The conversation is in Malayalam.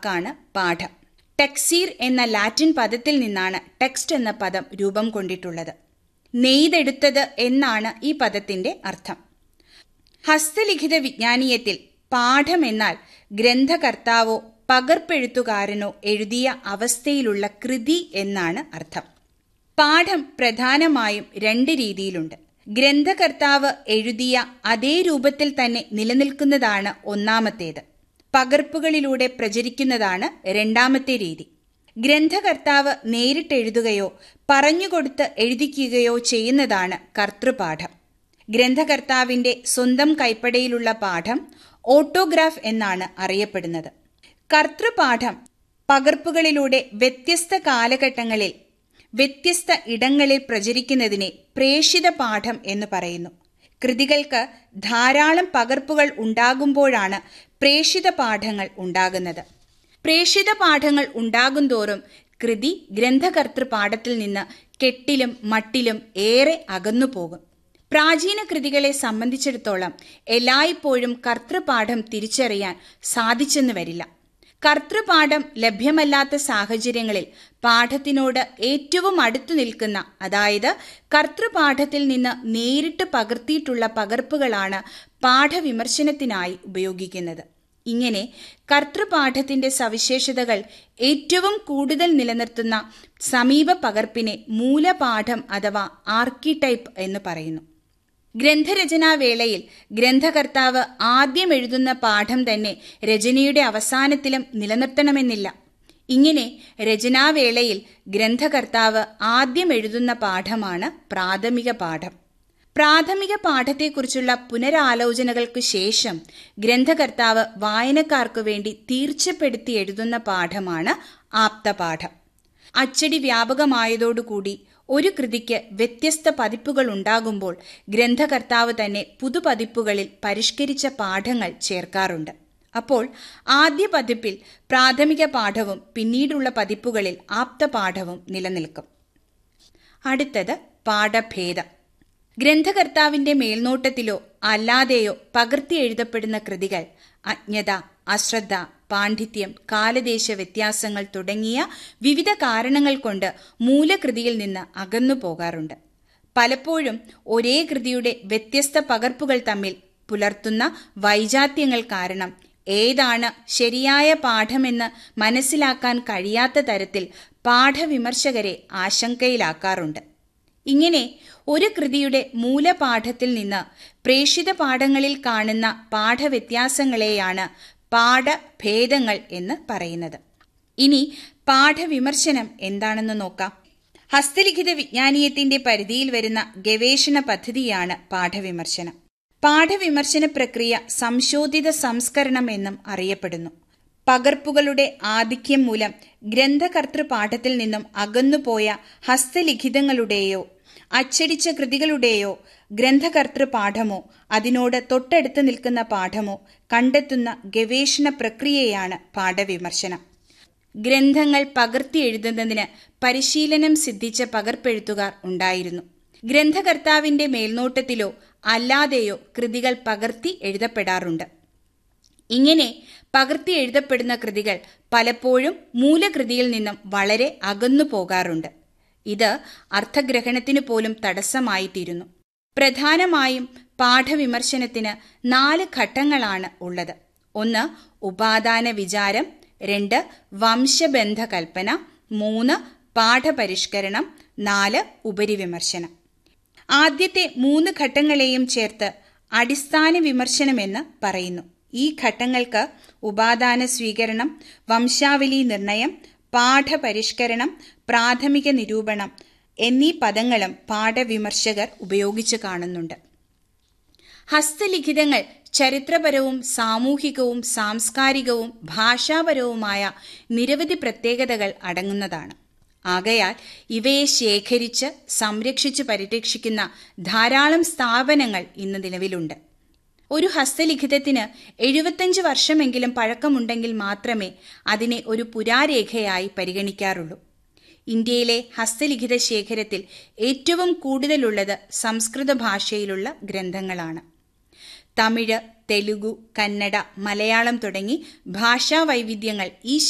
വാക്കാണ് പാഠം ടെക്സീർ എന്ന ലാറ്റിൻ പദത്തിൽ നിന്നാണ് ടെക്സ്റ്റ് എന്ന പദം രൂപം കൊണ്ടിട്ടുള്ളത് നെയ്തെടുത്തത് എന്നാണ് ഈ പദത്തിന്റെ അർത്ഥം ഹസ്തലിഖിത വിജ്ഞാനീയത്തിൽ പാഠം എന്നാൽ ഗ്രന്ഥകർത്താവോ പകർപ്പെഴുത്തുകാരനോ എഴുതിയ അവസ്ഥയിലുള്ള കൃതി എന്നാണ് അർത്ഥം പാഠം പ്രധാനമായും രണ്ട് രീതിയിലുണ്ട് ഗ്രന്ഥകർത്താവ് എഴുതിയ അതേ രൂപത്തിൽ തന്നെ നിലനിൽക്കുന്നതാണ് ഒന്നാമത്തേത് പകർപ്പുകളിലൂടെ പ്രചരിക്കുന്നതാണ് രണ്ടാമത്തെ രീതി ഗ്രന്ഥകർത്താവ് നേരിട്ടെഴുതുകയോ പറഞ്ഞുകൊടുത്ത് എഴുതിക്കുകയോ ചെയ്യുന്നതാണ് കർത്തൃപാഠം ഗ്രന്ഥകർത്താവിന്റെ സ്വന്തം കൈപ്പടയിലുള്ള പാഠം ഓട്ടോഗ്രാഫ് എന്നാണ് അറിയപ്പെടുന്നത് കർത്തൃപാഠം പകർപ്പുകളിലൂടെ വ്യത്യസ്ത കാലഘട്ടങ്ങളിൽ വ്യത്യസ്ത ഇടങ്ങളിൽ പ്രചരിക്കുന്നതിനെ പ്രേഷിത പാഠം എന്ന് പറയുന്നു കൃതികൾക്ക് ധാരാളം പകർപ്പുകൾ ഉണ്ടാകുമ്പോഴാണ് പ്രേഷിത പാഠങ്ങൾ ഉണ്ടാകുന്നത് പ്രേഷിത പാഠങ്ങൾ ഉണ്ടാകുന്തോറും കൃതി ഗ്രന്ഥകർത്തൃ പാഠത്തിൽ നിന്ന് കെട്ടിലും മട്ടിലും ഏറെ അകന്നു പോകും പ്രാചീന കൃതികളെ സംബന്ധിച്ചിടത്തോളം എല്ലായ്പ്പോഴും കർത്തൃപാഠം തിരിച്ചറിയാൻ സാധിച്ചെന്ന് വരില്ല കർത്തൃപാഠം ലഭ്യമല്ലാത്ത സാഹചര്യങ്ങളിൽ പാഠത്തിനോട് ഏറ്റവും അടുത്തു നിൽക്കുന്ന അതായത് കർത്തൃപാഠത്തിൽ നിന്ന് നേരിട്ട് പകർത്തിയിട്ടുള്ള പകർപ്പുകളാണ് പാഠവിമർശനത്തിനായി ഉപയോഗിക്കുന്നത് ഇങ്ങനെ കർത്തൃപാഠത്തിന്റെ സവിശേഷതകൾ ഏറ്റവും കൂടുതൽ നിലനിർത്തുന്ന സമീപ പകർപ്പിനെ മൂലപാഠം അഥവാ ആർക്കിടൈപ്പ് എന്ന് പറയുന്നു ഗ്രന്ഥരചനാവേളയിൽ ഗ്രന്ഥകർത്താവ് ആദ്യം എഴുതുന്ന പാഠം തന്നെ രചനയുടെ അവസാനത്തിലും നിലനിർത്തണമെന്നില്ല ഇങ്ങനെ രചനാവേളയിൽ ഗ്രന്ഥകർത്താവ് ആദ്യം എഴുതുന്ന പാഠമാണ് പ്രാഥമിക പാഠം പ്രാഥമിക പാഠത്തെക്കുറിച്ചുള്ള പുനരാലോചനകൾക്കു ശേഷം ഗ്രന്ഥകർത്താവ് വായനക്കാർക്കു വേണ്ടി തീർച്ചപ്പെടുത്തി എഴുതുന്ന പാഠമാണ് ആപ്തപാഠം അച്ചടി വ്യാപകമായതോടുകൂടി ഒരു കൃതിക്ക് വ്യത്യസ്ത പതിപ്പുകൾ ഉണ്ടാകുമ്പോൾ ഗ്രന്ഥകർത്താവ് തന്നെ പുതുപതിപ്പുകളിൽ പരിഷ്കരിച്ച പാഠങ്ങൾ ചേർക്കാറുണ്ട് അപ്പോൾ ആദ്യ പതിപ്പിൽ പ്രാഥമിക പാഠവും പിന്നീടുള്ള പതിപ്പുകളിൽ ആപ്തപാഠവും നിലനിൽക്കും അടുത്തത് പാഠഭേദം ഗ്രന്ഥകർത്താവിന്റെ മേൽനോട്ടത്തിലോ അല്ലാതെയോ പകർത്തി എഴുതപ്പെടുന്ന കൃതികൾ അജ്ഞത അശ്രദ്ധ പാണ്ഡിത്യം കാലദേശ വ്യത്യാസങ്ങൾ തുടങ്ങിയ വിവിധ കാരണങ്ങൾ കൊണ്ട് മൂലകൃതിയിൽ നിന്ന് അകന്നു പോകാറുണ്ട് പലപ്പോഴും ഒരേ കൃതിയുടെ വ്യത്യസ്ത പകർപ്പുകൾ തമ്മിൽ പുലർത്തുന്ന വൈജാത്യങ്ങൾ കാരണം ഏതാണ് ശരിയായ പാഠമെന്ന് മനസ്സിലാക്കാൻ കഴിയാത്ത തരത്തിൽ പാഠവിമർശകരെ ആശങ്കയിലാക്കാറുണ്ട് ഇങ്ങനെ ഒരു കൃതിയുടെ മൂലപാഠത്തിൽ നിന്ന് പ്രേഷിത പാഠങ്ങളിൽ കാണുന്ന പാഠവ്യത്യാസങ്ങളെയാണ് പാഠഭേദങ്ങൾ എന്ന് പറയുന്നത് ഇനി പാഠവിമർശനം എന്താണെന്ന് നോക്കാം ഹസ്തലിഖിത വിജ്ഞാനീയത്തിന്റെ പരിധിയിൽ വരുന്ന ഗവേഷണ പദ്ധതിയാണ് പാഠവിമർശനം പാഠവിമർശന പ്രക്രിയ സംശോധിത സംസ്കരണം എന്നും അറിയപ്പെടുന്നു പകർപ്പുകളുടെ ആധിക്യം മൂലം ഗ്രന്ഥകർത്തൃ പാഠത്തിൽ നിന്നും അകന്നുപോയ ഹസ്തലിഖിതങ്ങളുടെയോ അച്ചടിച്ച കൃതികളുടെയോ ഗ്രന്ഥകർത്തൃ പാഠമോ അതിനോട് തൊട്ടടുത്ത് നിൽക്കുന്ന പാഠമോ കണ്ടെത്തുന്ന ഗവേഷണ പ്രക്രിയയാണ് പാഠവിമർശനം ഗ്രന്ഥങ്ങൾ പകർത്തി എഴുതുന്നതിന് പരിശീലനം സിദ്ധിച്ച പകർപ്പെഴുത്തുകാർ ഉണ്ടായിരുന്നു ഗ്രന്ഥകർത്താവിന്റെ മേൽനോട്ടത്തിലോ അല്ലാതെയോ കൃതികൾ പകർത്തി എഴുതപ്പെടാറുണ്ട് ഇങ്ങനെ പകർത്തി എഴുതപ്പെടുന്ന കൃതികൾ പലപ്പോഴും മൂലകൃതിയിൽ നിന്നും വളരെ അകന്നു പോകാറുണ്ട് ഇത് അർത്ഥഗ്രഹണത്തിനു പോലും തടസ്സമായിത്തീരുന്നു പ്രധാനമായും പാഠവിമർശനത്തിന് നാല് ഘട്ടങ്ങളാണ് ഉള്ളത് ഒന്ന് ഉപാദാന വിചാരം രണ്ട് വംശബന്ധ കൽപ്പന മൂന്ന് പാഠപരിഷ്കരണം നാല് ഉപരിവിമർശനം ആദ്യത്തെ മൂന്ന് ഘട്ടങ്ങളെയും ചേർത്ത് അടിസ്ഥാന വിമർശനമെന്ന് പറയുന്നു ഈ ഘട്ടങ്ങൾക്ക് ഉപാദാന സ്വീകരണം വംശാവലി നിർണയം പാഠപരിഷ്കരണം പ്രാഥമിക നിരൂപണം എന്നീ പദങ്ങളും പാഠവിമർശകർ ഉപയോഗിച്ചു കാണുന്നുണ്ട് ഹസ്തലിഖിതങ്ങൾ ചരിത്രപരവും സാമൂഹികവും സാംസ്കാരികവും ഭാഷാപരവുമായ നിരവധി പ്രത്യേകതകൾ അടങ്ങുന്നതാണ് ആകയാൽ ഇവയെ ശേഖരിച്ച് സംരക്ഷിച്ച് പരിരക്ഷിക്കുന്ന ധാരാളം സ്ഥാപനങ്ങൾ ഇന്ന് നിലവിലുണ്ട് ഒരു ഹസ്തലിഖിതത്തിന് എഴുപത്തഞ്ച് വർഷമെങ്കിലും പഴക്കമുണ്ടെങ്കിൽ മാത്രമേ അതിനെ ഒരു പുരാരേഖയായി പരിഗണിക്കാറുള്ളൂ ഇന്ത്യയിലെ ഹസ്തലിഖിത ശേഖരത്തിൽ ഏറ്റവും കൂടുതലുള്ളത് സംസ്കൃത ഭാഷയിലുള്ള ഗ്രന്ഥങ്ങളാണ് തമിഴ് തെലുഗു കന്നഡ മലയാളം തുടങ്ങി ഭാഷാ വൈവിധ്യങ്ങൾ ഈ